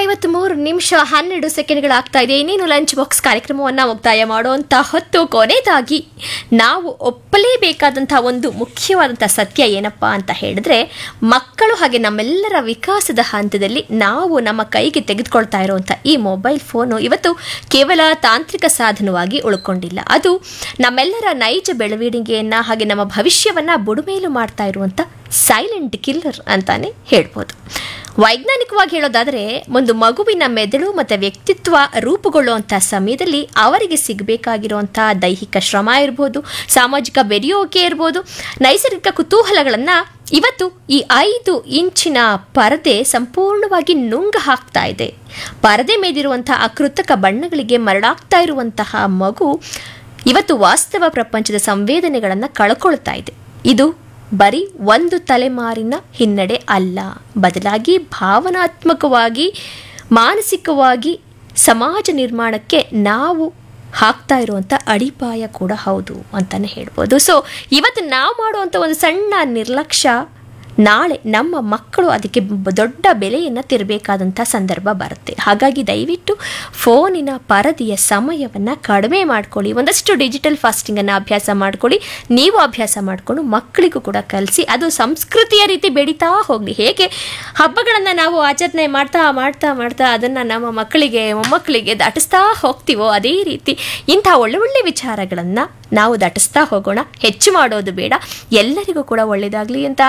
ಐವತ್ಮೂರು ನಿಮಿಷ ಹನ್ನೆರಡು ಸೆಕೆಂಡ್ಗಳಾಗ್ತಾ ಇದೆ ಇನ್ನೇನು ಲಂಚ್ ಬಾಕ್ಸ್ ಕಾರ್ಯಕ್ರಮವನ್ನು ಮುಕ್ತಾಯ ಮಾಡುವಂಥ ಹೊತ್ತು ಕೊನೆಯದಾಗಿ ನಾವು ಒಪ್ಪಲೇಬೇಕಾದಂಥ ಒಂದು ಮುಖ್ಯವಾದಂಥ ಸತ್ಯ ಏನಪ್ಪ ಅಂತ ಹೇಳಿದ್ರೆ ಮಕ್ಕಳು ಹಾಗೆ ನಮ್ಮೆಲ್ಲರ ವಿಕಾಸದ ಹಂತದಲ್ಲಿ ನಾವು ನಮ್ಮ ಕೈಗೆ ತೆಗೆದುಕೊಳ್ತಾ ಇರುವಂಥ ಈ ಮೊಬೈಲ್ ಫೋನು ಇವತ್ತು ಕೇವಲ ತಾಂತ್ರಿಕ ಸಾಧನವಾಗಿ ಉಳ್ಕೊಂಡಿಲ್ಲ ಅದು ನಮ್ಮೆಲ್ಲರ ನೈಜ ಬೆಳವಣಿಗೆಯನ್ನು ಹಾಗೆ ನಮ್ಮ ಭವಿಷ್ಯವನ್ನು ಬುಡುಮೇಲು ಮಾಡ್ತಾ ಇರುವಂಥ ಸೈಲೆಂಟ್ ಕಿಲ್ಲರ್ ಅಂತಾನೆ ಹೇಳ್ಬೋದು ವೈಜ್ಞಾನಿಕವಾಗಿ ಹೇಳೋದಾದರೆ ಒಂದು ಮಗುವಿನ ಮೆದುಳು ಮತ್ತು ವ್ಯಕ್ತಿತ್ವ ರೂಪುಗೊಳ್ಳುವಂಥ ಸಮಯದಲ್ಲಿ ಅವರಿಗೆ ಸಿಗಬೇಕಾಗಿರುವಂಥ ದೈಹಿಕ ಶ್ರಮ ಇರ್ಬೋದು ಸಾಮಾಜಿಕ ಬೆರೆಯೋಕೆ ಇರ್ಬೋದು ನೈಸರ್ಗಿಕ ಕುತೂಹಲಗಳನ್ನು ಇವತ್ತು ಈ ಐದು ಇಂಚಿನ ಪರದೆ ಸಂಪೂರ್ಣವಾಗಿ ನುಂಗ ಹಾಕ್ತಾ ಇದೆ ಪರದೆ ಮೇದಿರುವಂತಹ ಆ ಕೃತಕ ಬಣ್ಣಗಳಿಗೆ ಮರಳಾಗ್ತಾ ಇರುವಂತಹ ಮಗು ಇವತ್ತು ವಾಸ್ತವ ಪ್ರಪಂಚದ ಸಂವೇದನೆಗಳನ್ನು ಕಳ್ಕೊಳ್ತಾ ಇದೆ ಇದು ಬರೀ ಒಂದು ತಲೆಮಾರಿನ ಹಿನ್ನಡೆ ಅಲ್ಲ ಬದಲಾಗಿ ಭಾವನಾತ್ಮಕವಾಗಿ ಮಾನಸಿಕವಾಗಿ ಸಮಾಜ ನಿರ್ಮಾಣಕ್ಕೆ ನಾವು ಹಾಕ್ತಾ ಇರುವಂಥ ಅಡಿಪಾಯ ಕೂಡ ಹೌದು ಅಂತಲೇ ಹೇಳ್ಬೋದು ಸೊ ಇವತ್ತು ನಾವು ಮಾಡುವಂಥ ಒಂದು ಸಣ್ಣ ನಿರ್ಲಕ್ಷ್ಯ ನಾಳೆ ನಮ್ಮ ಮಕ್ಕಳು ಅದಕ್ಕೆ ಬ- ದೊಡ್ಡ ಬೆಲೆಯನ್ನು ತಿರಬೇಕಾದಂಥ ಸಂದರ್ಭ ಬರುತ್ತೆ ಹಾಗಾಗಿ ದಯವಿಟ್ಟು ಫೋನಿನ ಪರದೆಯ ಸಮಯವನ್ನು ಕಡಿಮೆ ಮಾಡ್ಕೊಳ್ಳಿ ಒಂದಷ್ಟು ಡಿಜಿಟಲ್ ಫಾಸ್ಟಿಂಗನ್ನು ಅಭ್ಯಾಸ ಮಾಡ್ಕೊಳ್ಳಿ ನೀವು ಅಭ್ಯಾಸ ಮಾಡಿಕೊಂಡು ಮಕ್ಕಳಿಗೂ ಕೂಡ ಕಲಿಸಿ ಅದು ಸಂಸ್ಕೃತಿಯ ರೀತಿ ಬೆಳೀತಾ ಹೋಗಲಿ ಹೇಗೆ ಹಬ್ಬಗಳನ್ನು ನಾವು ಆಚರಣೆ ಮಾಡ್ತಾ ಮಾಡ್ತಾ ಮಾಡ್ತಾ ಅದನ್ನು ನಮ್ಮ ಮಕ್ಕಳಿಗೆ ಮೊಮ್ಮಕ್ಕಳಿಗೆ ದಾಟಿಸ್ತಾ ಹೋಗ್ತೀವೋ ಅದೇ ರೀತಿ ಇಂಥ ಒಳ್ಳೆ ಒಳ್ಳೆ ವಿಚಾರಗಳನ್ನು ನಾವು ದಾಟಿಸ್ತಾ ಹೋಗೋಣ ಹೆಚ್ಚು ಮಾಡೋದು ಬೇಡ ಎಲ್ಲರಿಗೂ ಕೂಡ ಒಳ್ಳೆಯದಾಗಲಿ ಅಂತ